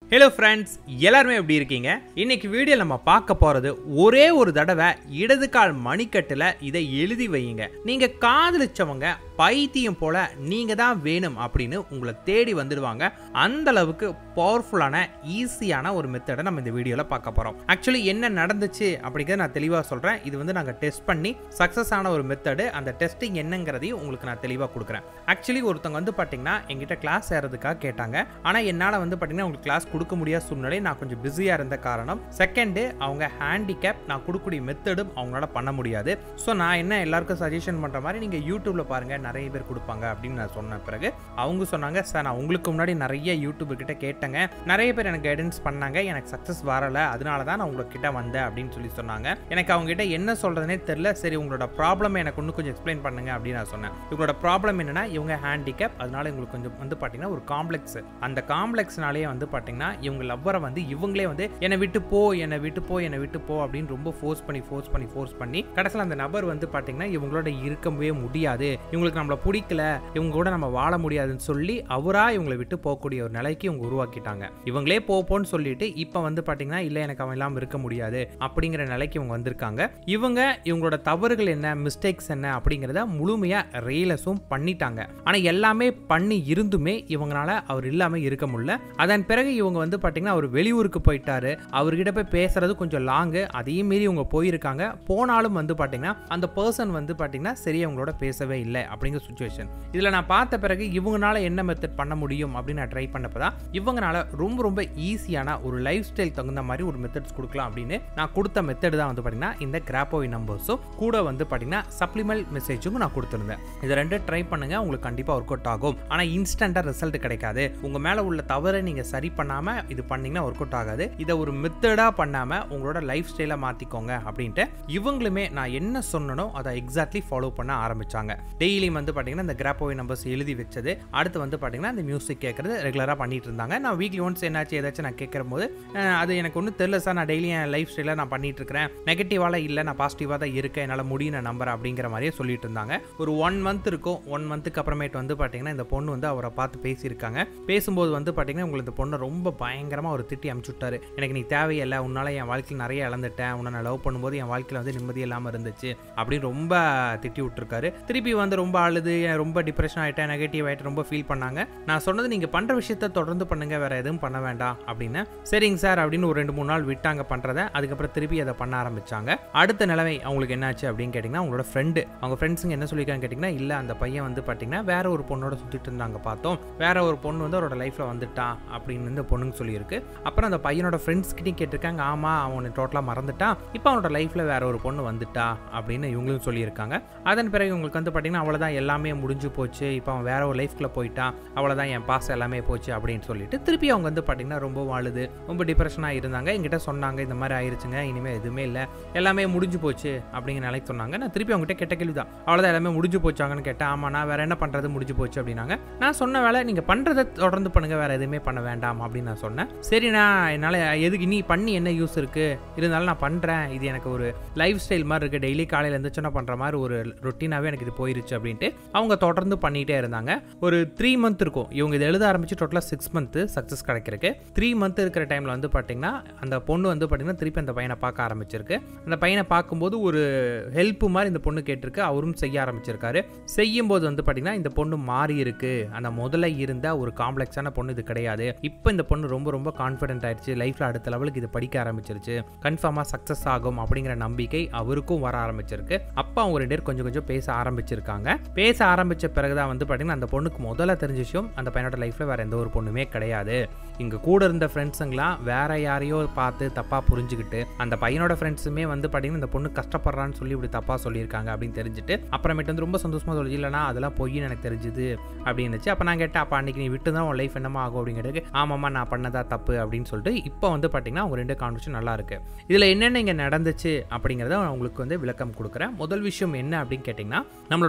hello friends எல்லாருமே எப்படி இருக்கீங்க இன்னைக்கு வீடியோ நம்ம பார்க்க போறது ஒரே ஒரு தடவை இடது கால் மணிக்கட்டுல இதை எழுதி வையுங்க நீங்க காதலிச்சவங்க பைத்தியம் போல நீங்க தான் வேணும் அப்படின்னு உங்களை தேடி வந்துடுவாங்க அந்த அளவுக்கு பவர்ஃபுல்லான ஈஸியான ஒரு மெத்தடை நம்ம இந்த வீடியோவில் பார்க்க போறோம் ஆக்சுவலி என்ன நடந்துச்சு அப்படிங்கிறத நான் தெளிவாக சொல்றேன் இது வந்து நாங்கள் டெஸ்ட் பண்ணி சக்ஸஸ் ஆன ஒரு மெத்தடு அந்த டெஸ்டிங் என்னங்கிறதையும் உங்களுக்கு நான் தெளிவாக கொடுக்குறேன் ஆக்சுவலி ஒருத்தவங்க வந்து பார்த்தீங்கன்னா எங்கிட்ட கிளாஸ் ஏறதுக்காக கேட்டாங்க ஆனால் என்னால் வந்து பார்த்தீங்கன்னா உங்களுக்கு கிளாஸ் கொடுக்க முடியாத சூழ்நிலை நான் கொஞ்சம் பிஸியாக இருந்த காரணம் செகண்டு அவங்க ஹேண்டிகேப் நான் கொடுக்கக்கூடிய மெத்தடும் அவங்களால பண்ண முடியாது ஸோ நான் என்ன எல்லாருக்கும் சஜஷன் பண்ணுற மாதிரி நீங்கள் யூடியூப்பில் பாருங்கள் நிறைய பேர் கொடுப்பாங்க அப்படின்னு நான் சொன்ன பிறகு அவங்க சொன்னாங்க சார் நான் உங்களுக்கு முன்னாடி நிறைய யூடியூபர் கிட்ட கேட்டேங்க நிறைய பேர் எனக்கு கைடன்ஸ் பண்ணாங்க எனக்கு சக்ஸஸ் வரலை அதனால தான் நான் உங்ககிட்ட வந்தேன் அப்படின்னு சொல்லி சொன்னாங்க எனக்கு அவங்க கிட்ட என்ன சொல்கிறதுனே தெரில சரி உங்களோட ப்ராப்ளம் எனக்கு இன்னும் கொஞ்சம் எக்ஸ்பிளைன் பண்ணுங்க அப்படின்னு நான் சொன்னேன் இவங்களோட ப்ராப்ளம் என்னன்னா இவங்க ஹேண்டிகேப் அதனால இவங்களுக்கு கொஞ்சம் வந்து பார்த்தீங்கன்னா ஒரு காம்ப்ளெக்ஸ் அந்த காம்ப்ளெக்ஸ்னாலேயே வந்து பார்த்தீங்கன்னா இவங்க லவ்வரை வந்து இவங்களே வந்து என்னை விட்டு போ என்னை விட்டு போ என்னை விட்டு போ அப்படின்னு ரொம்ப ஃபோர்ஸ் பண்ணி ஃபோர்ஸ் பண்ணி ஃபோர்ஸ் பண்ணி கடைசியில் அந்த நபர் வந்து பார்த்தீங்கன்னா இவங்களோட இருக்கவே முடியாது இவங்களுக்கு நம்மளை பிடிக்கல இவங்க கூட நம்ம வாழ முடியாதுன்னு சொல்லி அவராக இவங்களை விட்டு போகக்கூடிய ஒரு நிலைக்கு இவங்க உருவாக்கிட்டாங்க இவங்களே போப்போன்னு சொல்லிட்டு இப்போ வந்து பார்த்தீங்கன்னா இல்லை எனக்கு அவன் இல்லாமல் இருக்க முடியாது அப்படிங்கிற நிலைக்கு இவங்க வந்திருக்காங்க இவங்க இவங்களோட தவறுகள் என்ன மிஸ்டேக்ஸ் என்ன அப்படிங்கிறத முழுமையாக ரியலைஸும் பண்ணிட்டாங்க ஆனால் எல்லாமே பண்ணி இருந்துமே இவங்களால அவர் இல்லாமல் இருக்க முடியல அதன் பிறகு இவங்க வந்து பார்த்தீங்கன்னா அவர் வெளியூருக்கு போயிட்டாரு அவர்கிட்ட போய் பேசுறது கொஞ்சம் லாங்கு அதையும் மீறி இவங்க போயிருக்காங்க போனாலும் வந்து பார்த்தீங்கன்னா அந்த பர்சன் வந்து பார்த்தீங்கன்னா சரி அவங்களோட பேசவே இல்லை அப்படிங்கிற சுச்சுவேஷன் இதில் நான் பார்த்த பிறகு இவங்களால என்ன மெத்தட் பண்ண முடியும் அப்படின்னு நான் ட்ரை பண்ணப்போ தான் இவங்கனால ரொம்ப ரொம்ப ஈஸியான ஒரு லைஃப் ஸ்டைல் தகுந்த மாதிரி ஒரு மெத்தட்ஸ் கொடுக்கலாம் அப்படின்னு நான் கொடுத்த மெத்தட் தான் வந்து பார்த்தீங்கன்னா இந்த கிராப்போய் நம்பர்ஸும் கூட வந்து பார்த்தீங்கன்னா சப்ளிமெண்ட் மெசேஜும் நான் கொடுத்துருந்தேன் இதை ரெண்டு ட்ரை பண்ணுங்க உங்களுக்கு கண்டிப்பாக ஒர்க் அவுட் ஆகும் ஆனால் இன்ஸ்டண்ட்டாக ரிசல்ட் கிடைக்காது உங்கள் மேலே உள்ள தவறை நீங்கள் சரி பண்ணாமல் இது பண்ணீங்கன்னா ஒர்க் அவுட் ஆகாது இதை ஒரு மெத்தடாக பண்ணாமல் உங்களோட லைஃப் ஸ்டைலை மாற்றிக்கோங்க அப்படின்ட்டு இவங்களுமே நான் என்ன சொன்னனோ அதை எக்ஸாக்ட்லி ஃபாலோ பண்ண ஆரம்பிச்சாங்க டெய்லியும் வந்து பார்த்தீங்கன்னா இந்த கிராப்போய் நம்பர்ஸ் எழுதி வச்சது அடுத்து வந்து பார்த்தீங்கன்னா இந்த மியூசிக் கேட்கறது ரெகுலராக பண்ணிட்டு இருந்தாங்க நான் வீக்லி ஒன்ஸ் என்னாச்சு ஏதாச்சும் நான் கேட்குற போது அஹ், அது எனக்கு ஒன்றும் தெரியல சார் நான் டெய்லி என் லைஃப் ஸ்டைலில் நான் பண்ணிட்டு இருக்கிறேன் நெகட்டிவால இல்லை நான் பாசிட்டிவாக தான் இருக்கேன் என்னால் முடியும் நான் நம்புறேன் அப்படிங்கிற மாதிரியே சொல்லிட்டு இருந்தாங்க ஒரு ஒன் மந்த் இருக்கும் ஒன் மந்த்துக்கு அப்புறமேட்டு வந்து பார்த்தீங்கன்னா இந்த பொண்ணு வந்து அவரை பார்த்து பேசியிருக்காங்க பேசும்போது வந்து பார்த்தீங்கன்னா உங்களுக்கு இந்த பொண்ணை ரொம்ப பயங்கரமாக ஒரு திட்டி அமுச்சு விட்டாரு எனக்கு நீ தேவையில்லை உன்னால என் வாழ்க்கையில் நிறைய இழந்துட்டேன் உன்னை நான் லவ் பண்ணும்போது என் வாழ்க்கையில் வந்து நிம்மதி இல்லாமல் இருந்துச்சு அப்படின்னு ரொம்ப திட்டி விட்டுருக்காரு திருப்பி வந்து ரொம்ப அழுது ரொம்ப டிப்ரெஷன் ஆகிட்டேன் நெகட்டிவ் ஆகிட்டு ரொம்ப ஃபீல் பண்ணாங்க நான் சொன்னது நீங்கள் பண்ணுற விஷயத்த தொடர்ந்து பண்ணுங்க வேற எதுவும் பண்ண வேண்டாம் அப்படின்னு சரிங்க சார் அப்படின்னு ஒரு ரெண்டு மூணு நாள் விட்டாங்க பண்ணுறத அதுக்கப்புறம் திருப்பி அதை பண்ண ஆரம்பிச்சாங்க அடுத்த நிலைமை அவங்களுக்கு என்னாச்சு அப்படின்னு கேட்டிங்கன்னா அவங்களோட ஃப்ரெண்டு அவங்க ஃப்ரெண்ட்ஸுங்க என்ன சொல்லியிருக்காங்க கேட்டிங்கன்னா இல்லை அந்த பையன் வந்து பார்த்தீங்கன்னா வேற ஒரு பொண்ணோட சுற்றிட்டு இருந்தாங்க பார்த்தோம் வேற ஒரு பொண்ணு வந்து அவரோட லைஃப்பில் வந்துட்டான் அப்படின்னு இந்த பொண்ணுங்க சொல்லியிருக்கு அப்புறம் அந்த பையனோட ஃப்ரெண்ட்ஸ் கிட்டையும் கேட்டிருக்காங்க ஆமாம் அவனை டோட்டலாக மறந்துட்டான் இப்போ அவனோட லைஃப்பில் வேற ஒரு பொண்ணு வந்துட்டா அப்படின்னு இவங்களும் சொல்லியிருக்காங்க அதன் பிறகு உங்களுக்கு வந்து பார்த்தீங்கன்னா அவ்வளோதான் எல்லாமே முடிஞ்சு போச்சு இப்போ அவன் வேற ஒரு லைஃப்குள்ளே போயிட்டான் அவ்வளோதான் என் பாசம் எல்லாமே போச்சு அப்படின்னு சொல்லிட்டு திருப்பி அவங்க வந்து பார்த்தீங்கன்னா ரொம்ப வாழுது ரொம்ப டிப்ரெஷனாக இருந்தாங்க என்கிட்ட சொன்னாங்க இந்த மாதிரி ஆயிருச்சுங்க இனிமேல் எதுவுமே இல்லை எல்லாமே முடிஞ்சு போச்சு அப்படிங்கிற நிலைக்கு சொன்னாங்க நான் திருப்பி அவங்ககிட்ட கெட்ட கேள்வி தான் அவ்வளோதான் எல்லாமே முடிஞ்சு போச்சாங்கன்னு கேட்டேன் ஆமாம் நான் வேற என்ன பண்ணுறது முடிஞ்சு போச்சு அப்படின்னாங்க நான் சொன்ன வேலை நீங்கள் பண்ணுறதை தொடர்ந்து பண்ணுங்க வேற எதுவுமே பண்ண வேண்டாம் அப்படின்னு நான் சொன்னேன் சரி நான் என்னால் எதுக்கு நீ பண்ணி என்ன யூஸ் இருக்கு இருந்தாலும் நான் பண்ணுறேன் இது எனக்கு ஒரு லைஃப் ஸ்டைல் மாதிரி இருக்குது டெய்லி காலையில் எழுந்திரிச்சோன்னா பண்ணுற மாதிரி ஒரு ரொட்டீனாகவே எனக்கு இது போயிருச்சு அப்படின்ட்டு அவங்க தொடர்ந்து பண்ணிகிட்டே இருந்தாங்க ஒரு த்ரீ மந்த் இருக்கும் இவங்க இதை எழுத ஆரம்பிச்சு டோட்டலாக சிக்ஸ் மந்த்து சக்ஸஸ் கிடைக்கிறதுக்கு த்ரீ மந்த் இருக்கிற டைமில் வந்து பார்த்தீங்கன்னா அந்த பொண்ணு வந்து பார்த்தீங்கன்னா திருப்பி அந்த பையனை பார்க்க ஆரம்பிச்சிருக்கு அந்த பையனை பார்க்கும்போது ஒரு ஹெல்ப் மாதிரி இந்த பொண்ணு கேட்டிருக்கு அவரும் செய்ய ஆரம்பிச்சிருக்காரு செய்யும்போது வந்து பார்த்தீங்கன்னா இந்த பொண்ணு மாறி இருக்கு அந்த முதல்ல இருந்த ஒரு காம்ப்ளெக்ஸான பொண்ணு இது கிடையாது இப்போ இந்த பொண்ணு ரொம்ப ரொம்ப கான்ஃபிடென்ட் ஆயிடுச்சு லைஃப்பில் அடுத்த லெவலுக்கு இது படிக்க ஆரம்பிச்சிருச்சு கன்ஃபார்மாக சக்ஸஸ் ஆகும் அப்படிங்கிற நம்பிக்கை அவருக்கும் வர ஆரம்பிச்சிருக்கு அப்போ அவங்க ரெண்டு பேர் கொஞ்சம் கொஞ்சம் பேச ஆரம்பிச்சிருக்காங்க பேச ஆரம்பிச்ச பிறகுதான் வந்து பார்த்தீங்கன்னா அந்த பொண்ணுக்கு முதல்ல தெரிஞ்ச விஷயம் அந்த பையனோட லைஃப்பில் வேற எந்த ஒரு பொண்ணுமே கிடையாது இங்கே கூட இருந்த ஃப்ரெண்ட்ஸுங்களாம் வேற யாரையோ பார்த்து தப்பாக புரிஞ்சுக்கிட்டு அந்த பையனோட ஃப்ரெண்ட்ஸுமே வந்து பார்த்தீங்கன்னா இந்த பொண்ணு கஷ்டப்படுறான்னு சொல்லி இப்படி தப்பாக சொல்லியிருக்காங்க அப்படின்னு தெரிஞ்சுட்டு அப்புறமேட்டு வந்து ரொம்ப சந்தோஷமாக சொல்லி இல்லைனா அதெல்லாம் பொய்ன்னு எனக்கு தெரிஞ்சுது அப்படின்னுச்சு அப்போ நான் கேட்டேன் அப்போ அன்னைக்கு நீ விட்டு தான் உன் லைஃப் என்னமா ஆகும் அப்படிங்கிறதுக்கு ஆமாம்மா நான் பண்ணதா தப்பு அப்படின்னு சொல்லிட்டு இப்போ வந்து பார்த்தீங்கன்னா அவங்க ரெண்டு கான்வர்சேஷன் நல்லா இருக்கு இதில் என்னென்ன இங்கே நடந்துச்சு அப்படிங்கிறத நான் உங்களுக்கு வந்து விளக்கம் கொடுக்குறேன் முதல் விஷயம் என்ன அப்படின்னு கேட்டிங்கன்னா நம்மளோட வாழ்க்கை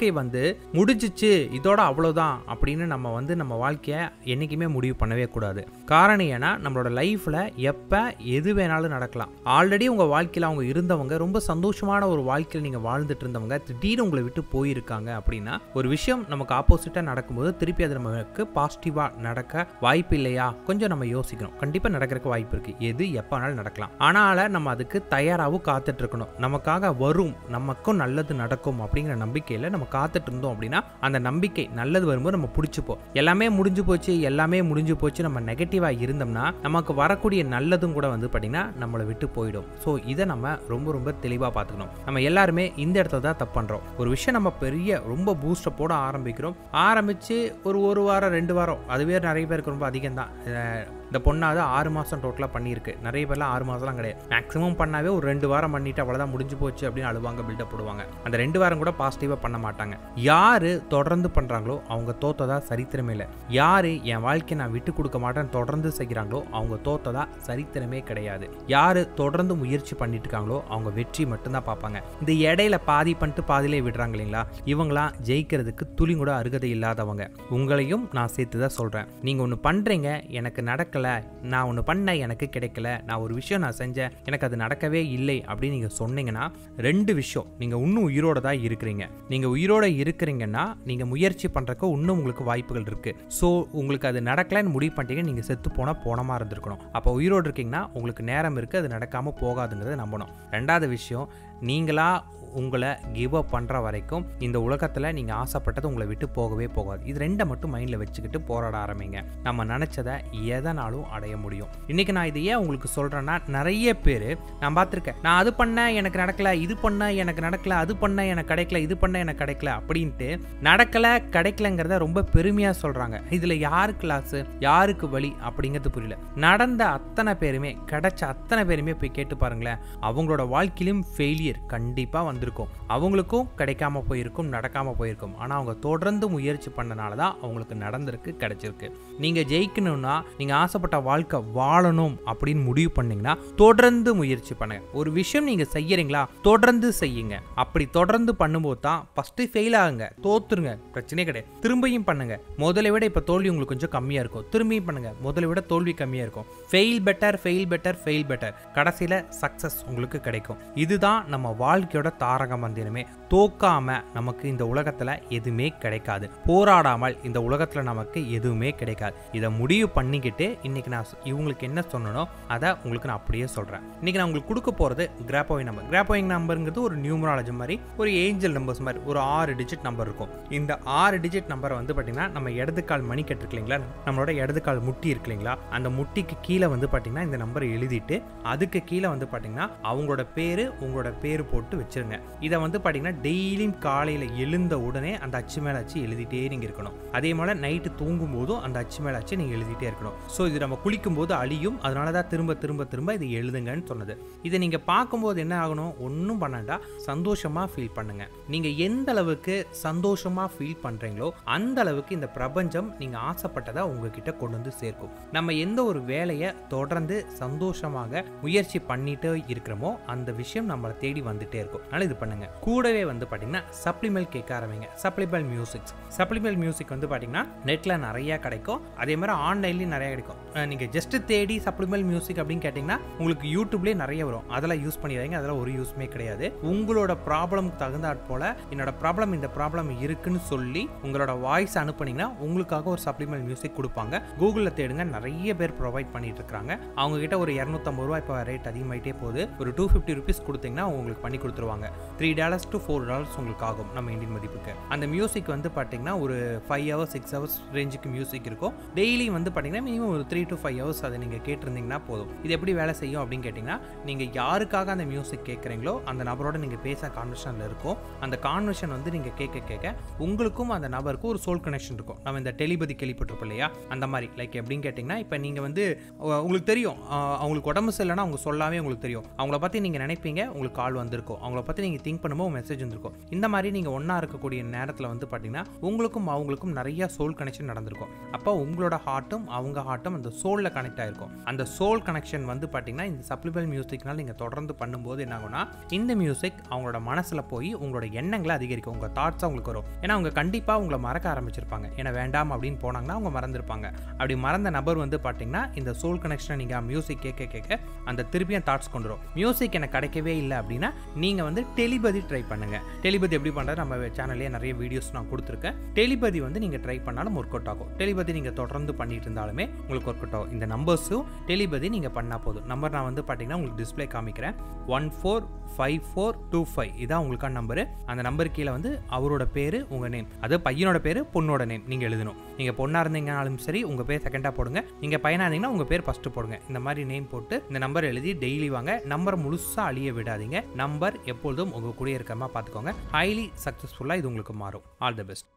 வாழ்க்கை வந்து முடிஞ்சிச்சு இதோட அவ்வளோதான் அப்படின்னு நம்ம வந்து நம்ம வாழ்க்கையை என்றைக்குமே முடிவு பண்ணவே கூடாது காரணம் ஏன்னா நம்மளோட லைஃப்பில் எப்போ எது வேணாலும் நடக்கலாம் ஆல்ரெடி உங்கள் வாழ்க்கையில் அவங்க இருந்தவங்க ரொம்ப சந்தோஷமான ஒரு வாழ்க்கையில் நீங்கள் வாழ்ந்துட்டு இருந்தவங்க திடீர்னு உங்களை விட்டு போயிருக்காங்க அப்படின்னா ஒரு விஷயம் நமக்கு ஆப்போசிட்டாக நடக்கும்போது திருப்பி அது நமக்கு பாசிட்டிவாக நடக்க வாய்ப்பு இல்லையா கொஞ்சம் நம்ம யோசிக்கணும் கண்டிப்பாக நடக்கிறதுக்கு வாய்ப்பு இருக்குது எது எப்போ வேணாலும் நடக்கலாம் ஆனால் நம்ம அதுக்கு தயாராகவும் காத்துட்டு இருக்கணும் நமக்காக வரும் நமக்கும் நல்லது நடக்கும் அப்படிங்கிற நம்பிக்கையில் நம்ம காத்துட்டு இருந்தோம் அப்படின்னா அந்த நம்பிக்கை நல்லது வரும்போது நம்ம பிடிச்சிப்போம் எல்லாமே முடிஞ்சு போச்சு எல்லாமே முடிஞ்சு போச்சு நம்ம நெகட்டிவாக இருந்தோம்னா நமக்கு வரக்கூடிய நல்லதும் கூட வந்து பார்த்திங்கன்னா நம்மளை விட்டு போயிடும் ஸோ இதை நம்ம ரொம்ப ரொம்ப தெளிவாக பார்த்துக்கணும் நம்ம எல்லாருமே இந்த இடத்துல தான் தப்பு பண்ணுறோம் ஒரு விஷயம் நம்ம பெரிய ரொம்ப பூஸ்டப்போட ஆரம்பிக்கிறோம் ஆரம்பித்து ஒரு ஒரு வாரம் ரெண்டு வாரம் அதுவே நிறைய பேருக்கு ரொம்ப அதிகம் தான் இந்த பொண்ணாவது ஆறு மாதம் டோட்டலாக பண்ணியிருக்கு நிறைய பேர்லாம் ஆறு மாதம்லாம் கிடையாது மேக்ஸிமம் பண்ணாவே ஒரு ரெண்டு வாரம் பண்ணிட்டு அவ்வளோதான் முடிஞ்சு போச்சு அப்படின்னு அழுவாங்க பில்டப் போடுவாங்க அந்த ரெண்டு வாரம் கூட பாசிட்டிவாக பண்ண மாட்டாங்க யார் தொடர்ந்து பண்ணுறாங்களோ அவங்க தோத்ததா சரித்திரமே இல்லை யார் என் வாழ்க்கையை நான் விட்டு கொடுக்க மாட்டேன் தொடர்ந்து செய்கிறாங்களோ அவங்க தோத்ததா சரித்திரமே கிடையாது யார் தொடர்ந்து முயற்சி பண்ணிட்டு இருக்காங்களோ அவங்க வெற்றி மட்டும்தான் பார்ப்பாங்க இந்த இடையில பாதி பண்ணிட்டு பாதியிலே விடுறாங்க இல்லைங்களா இவங்களாம் ஜெயிக்கிறதுக்கு துளி கூட அருகதை இல்லாதவங்க உங்களையும் நான் சேர்த்து தான் சொல்கிறேன் நீங்கள் ஒன்று பண்ணுறீங்க எனக்கு நடக்கலை நான் ஒன்று பண்ணேன் எனக்கு கிடைக்கல நான் ஒரு விஷயம் நான் செஞ்சேன் எனக்கு அது நடக்கவே இல்லை அப்படின்னு நீங்கள் சொன்னீங்கன்னா ரெண்டு விஷயம் நீங்கள் இன்னும் உயிரோட தான் இருக்கிறீங்க நீங்கள் உயிரோட இருக்கிறீங்கன்னா நீங்கள் முயற்சி பண்ணுறக்கு இன்னும் உங்களுக்கு வாய்ப்புகள் இருக்குது ஸோ உங்களுக்கு அது நடக்கலைன்னு முடிவு பண்ணிட்டீங்க நீங்கள் செத்து போனால் போனமாக இருந்திருக்கணும் அப்போ உயிரோடு இருக்கீங்கன்னா உங்களுக்கு நேரம் இருக்குது அது நடக்காமல் போகாதுங்கிறத நம்பணும் ரெண்டாவது விஷயம் நீங்களா உங்களை கிவ் அப் பண்ணுற வரைக்கும் இந்த உலகத்தில் நீங்கள் ஆசைப்பட்டது உங்களை விட்டு போகவே போகாது இது ரெண்டை மட்டும் மைண்டில் வச்சுக்கிட்டு போராட ஆரம்பிங்க நம்ம நினச்சதை எதனாலும் அடைய முடியும் இன்றைக்கி நான் இதை ஏன் உங்களுக்கு சொல்கிறேன்னா நிறைய பேர் நான் பார்த்துருக்கேன் நான் அது பண்ணேன் எனக்கு நடக்கல இது பண்ண எனக்கு நடக்கல அது பண்ண எனக்கு கிடைக்கல இது பண்ண எனக்கு கிடைக்கல அப்படின்ட்டு நடக்கலை கிடைக்கலங்கிறத ரொம்ப பெருமையாக சொல்கிறாங்க இதில் யாருக்கு லாஸு யாருக்கு வழி அப்படிங்கிறது புரியல நடந்த அத்தனை பேருமே கிடைச்ச அத்தனை பேருமே போய் கேட்டு பாருங்களேன் அவங்களோட வாழ்க்கையிலும் ஃபெயிலியர் கண்டிப்பாக வந்திருக்கும் அவங்களுக்கும் கிடைக்காம போயிருக்கும் நடக்காம போயிருக்கும் ஆனால் அவங்க தொடர்ந்து முயற்சி பண்ணனால தான் அவங்களுக்கு நடந்திருக்கு கிடைச்சிருக்கு நீங்கள் ஜெயிக்கணும்னா நீங்கள் ஆசைப்பட்ட வாழ்க்கை வாழணும் அப்படின்னு முடிவு பண்ணீங்கன்னா தொடர்ந்து முயற்சி பண்ணுங்க ஒரு விஷயம் நீங்கள் செய்யறீங்களா தொடர்ந்து செய்யுங்க அப்படி தொடர்ந்து பண்ணும்போது தான் ஃபஸ்ட்டு ஃபெயில் ஆகுங்க தோத்துருங்க பிரச்சனையே கிடையாது திரும்பியும் பண்ணுங்க முதலை விட இப்போ தோல்வி உங்களுக்கு கொஞ்சம் கம்மியாக இருக்கும் திரும்பியும் பண்ணுங்க முதலை விட தோல்வி கம்மியாக இருக்கும் fail better fail better fail better கடைசியில் சக்ஸஸ் உங்களுக்கு கிடைக்கும் இதுதான் நம்ம வாழ்க்கையோட தாரக மந்திரமே தோக்காம நமக்கு இந்த உலகத்தில் எதுவுமே கிடைக்காது போராடாமல் இந்த உலகத்தில் நமக்கு எதுவுமே கிடைக்காது இதை முடிவு பண்ணிக்கிட்டு இன்னைக்கு நான் சொ- இவங்களுக்கு என்ன சொன்னனோ அதை உங்களுக்கு நான் அப்படியே சொல்கிறேன் இன்னைக்கு நான் உங்களுக்கு கொடுக்க போகிறது கிராப்போவிங் நம்பர் கிராப்போவிங் நம்பருங்கிறது ஒரு நியூமராலஜி மாதிரி ஒரு ஏஞ்சல் நம்பர்ஸ் மாதிரி ஒரு ஆறு டிஜிட் நம்பர் இருக்கும் இந்த ஆறு டிஜிட் நம்பரை வந்து பார்த்தீங்கன்னா நம்ம இடது கால் மணிக்கட்டு இருக்கு இல்லைங்களா நம்மளோட இடது கால் முட்டி இருக்கு இல்லைங்களா அந்த முட்டிக்கு கீழே வந்து பார்த்தீங்கன்னா இந்த நம்பரை எழுதிட்டு அதுக்கு கீழே வந்து பார்த்தீங்கன்னா அவங்களோட பேர் உங்களோட பேர் போட்டு வச்சிருங்க இதை வந்து பார்த்தீங்கன்னா டெய்லியும் காலையில் எழுந்த உடனே அந்த அச்சு மேலே அச்சு எழுதிட்டே நீங்கள் இருக்கணும் அதே போல் நைட்டு தூங்கும் போதும் அந்த அச்சு மேலே அச்சு நீங்கள் எழுதிட்டே இருக்கணும் ஸோ இது நம்ம குளிக்கும் போது அழியும் அதனால தான் திரும்ப திரும்ப திரும்ப இது எழுதுங்கன்னு சொன்னது இதை நீங்கள் பார்க்கும்போது என்ன ஆகணும் ஒன்றும் பண்ணாண்டா சந்தோஷமாக ஃபீல் பண்ணுங்க நீங்கள் எந்த அளவுக்கு சந்தோஷமாக ஃபீல் பண்ணுறீங்களோ அந்த அளவுக்கு இந்த பிரபஞ்சம் நீங்கள் ஆசைப்பட்டதை உங்ககிட்ட கொண்டு வந்து சேர்க்கும் நம்ம எந்த ஒரு வேலையை தொடர்ந்து சந்தோஷமாக முயற்சி பண்ணிட்டே இருக்கிறோமோ அந்த விஷயம் நம்மளை தேடி வந்துட்டே இருக்கும் அதனால இது பண்ணுங்க கூடவே வந்து பார்த்தீங்கன்னா சப்ளிமெண்ட் கேட்க ஆரம்பிங்க சப்ளிமெண்ட் மியூசிக்ஸ் சப்ளிமெண்ட் மியூசிக் வந்து பார்த்தீங்கன்னா நெட்டில் நிறைய கிடைக்கும் அதே மாதிரி ஆன்லைன்லேயும் நிறைய கிடைக்கும் அஹ் நீங்க ஜஸ்ட் தேடி சப்ளிமெண்ட் மியூசிக் அப்படின்னு கேட்டிங்கன்னா உங்களுக்கு யூடியூப்லேயே நிறைய வரும் அதெல்லாம் யூஸ் பண்ணிடுறீங்க அதெல்லாம் ஒரு யூஸ்மே கிடையாது உங்களோட ப்ராப்ளம்க்கு தகுந்தாற் போல என்னோட ப்ராப்ளம் இந்த ப்ராப்ளம் இருக்குன்னு சொல்லி உங்களோட வாய்ஸ் அனுப்புனீங்கன்னா உங்களுக்காக ஒரு சப்ளிமெண்ட் மியூசிக் கொடுப்பாங்க கூகுளில் தேடுங்க நிறைய பேர் ப்ரொவைட் பண்ணிட்டு இருக்காங்க அவங்க கிட்ட ஒரு இரநூத்தம்பது ரூபா இப்போ ரேட் அதிகமாயிட்டே போகுது ஒரு டூ ஃபிஃப்டி ருபீஸ் கொடுத்தீங்கன்னா உங்களுக்கு பண்ணி கொடுத்துருவாங்க three dollars to four dollars உங்களுக்கு ஆகும் நம்ம இந்தியன் மதிப்புக்கு அந்த மியூசிக் வந்து பார்த்தீங்கன்னா ஒரு ஃபைவ் ஹவர்ஸ் சிக்ஸ் ஹவர்ஸ் ரேஞ்சுக்கு மியூசிக் இருக்கும் டெய்லி வந்து பார்த்தீங்கன்னா மினிமம் ஒரு த்ரீ டு ஃபைவ் ஹவர்ஸ் அதை நீங்கள் கேட்டிருந்தீங்கன்னா போதும் இது எப்படி வேலை செய்யும் அப்படின்னு கேட்டிங்கன்னா நீங்கள் யாருக்காக அந்த மியூசிக் கேட்குறீங்களோ அந்த நபரோட நீங்கள் பேச கான்வர்ஷனில் இருக்கும் அந்த கான்வர்ஷன் வந்து நீங்கள் கேட்க கேட்க உங்களுக்கும் அந்த நபருக்கும் ஒரு சோல் கனெக்ஷன் இருக்கும் நம்ம இந்த டெலிபதி கேள்விப்பட்டிருப்போம் இல்லையா அந்த மாதிரி லைக் எப்படின்னு கேட்டிங்கன்னா இப்போ நீங்கள் வந்து அஹ், உங்களுக்கு தெரியும் அஹ், அவங்களுக்கு உடம்பு சரியில்லைன்னா அவங்க சொல்லாமே உங்களுக்கு தெரியும் அவங்கள பற்றி நீங்கள் நினைப்பீங்க உங்களுக்கு கால் வந்திருக்கும் அவங்கள பற்றி நீங்கள் திங்க் பண்ணும்போது மெசேஜ் பிரிஞ்சிருந்திருக்கும் இந்த மாதிரி நீங்கள் ஒன்றா இருக்கக்கூடிய நேரத்தில் வந்து பார்த்தீங்கன்னா உங்களுக்கும் அவங்களுக்கும் நிறைய சோல் கனெக்ஷன் நடந்திருக்கும் அப்போ உங்களோட ஹார்ட்டும் அவங்க ஹார்ட்டும் அந்த சோலில் கனெக்ட் ஆயிருக்கும் அந்த சோல் கனெக்ஷன் வந்து பார்த்தீங்கன்னா இந்த சப்ளிமெண்ட் மியூசிக்னால் நீங்கள் தொடர்ந்து பண்ணும்போது என்ன ஆகும்னா இந்த மியூசிக் அவங்களோட மனசில் போய் உங்களோட எண்ணங்களை அதிகரிக்கும் உங்கள் தாட்ஸ் அவங்களுக்கு வரும் ஏன்னா அவங்க கண்டிப்பாக உங்களை மறக்க ஆரம்பிச்சிருப்பாங்க ஏன்னா வேண்டாம் அப்படின்னு போனாங்கன்னா அவங்க மறந்துருப்பாங்க அப்படி மறந்த நபர் வந்து பார்த்தீங்கன்னா இந்த சோல் கனெக்ஷனை நீங்கள் மியூசிக் கேட்க கேட்க அந்த திருப்பியும் தாட்ஸ் கொண்டு வரும் மியூசிக் எனக்கு கிடைக்கவே இல்லை அப்படின்னா நீங்கள் வந்து டெலிபதி ட்ரை பண்ணுங்கள் டெலிபதி எப்படி பண்ணுறது நம்ம சேனல்லே நிறைய வீடியோஸ் நான் கொடுத்துருக்கேன் டெலிபதி வந்து நீங்கள் ட்ரை பண்ணாலும் ஒர்க் அவுட் ஆகும் டெலிபதி நீங்கள் தொடர்ந்து பண்ணிட்டு இருந்தாலுமே உங்களுக்கு ஒர்க் அவுட் ஆகும் இந்த நம்பர்ஸும் டெலிபதி நீங்கள் பண்ணால் போதும் நம்பர் நான் வந்து பார்த்தீங்கன்னா உங்களுக்கு டிஸ்பிளே காமிக்கிறேன் one four five four two five இதான் உங்களுக்கான நம்பரு அந்த நம்பர் கீழே வந்து அவரோட பேர் உங்கள் நேம் அது பையனோட பேர் பொண்ணோட நேம் நீங்கள் எழுதணும் நீங்கள் பொண்ணாக இருந்தீங்கனாலும் சரி உங்கள் பேர் செகண்டாக போடுங்க நீங்கள் பையனாக இருந்தீங்கன்னா உங்கள் பேர் ஃபஸ்ட்டு போடுங்க இந்த மாதிரி நேம் போட்டு இந்த நம்பர் எழுதி டெய்லி வாங்க நம்பர் முழுசாக அழிய விடாதீங்க நம்பர் எப்பொழுதும் உங்கள் கூட இருக்கிற மாதிரி பார்த்துக்கோங்க ஹைலி சக்ஸஸ்ஃபுல்லாக இது உங்களுக்கு மாறும் ஆல் தி பெஸ்ட்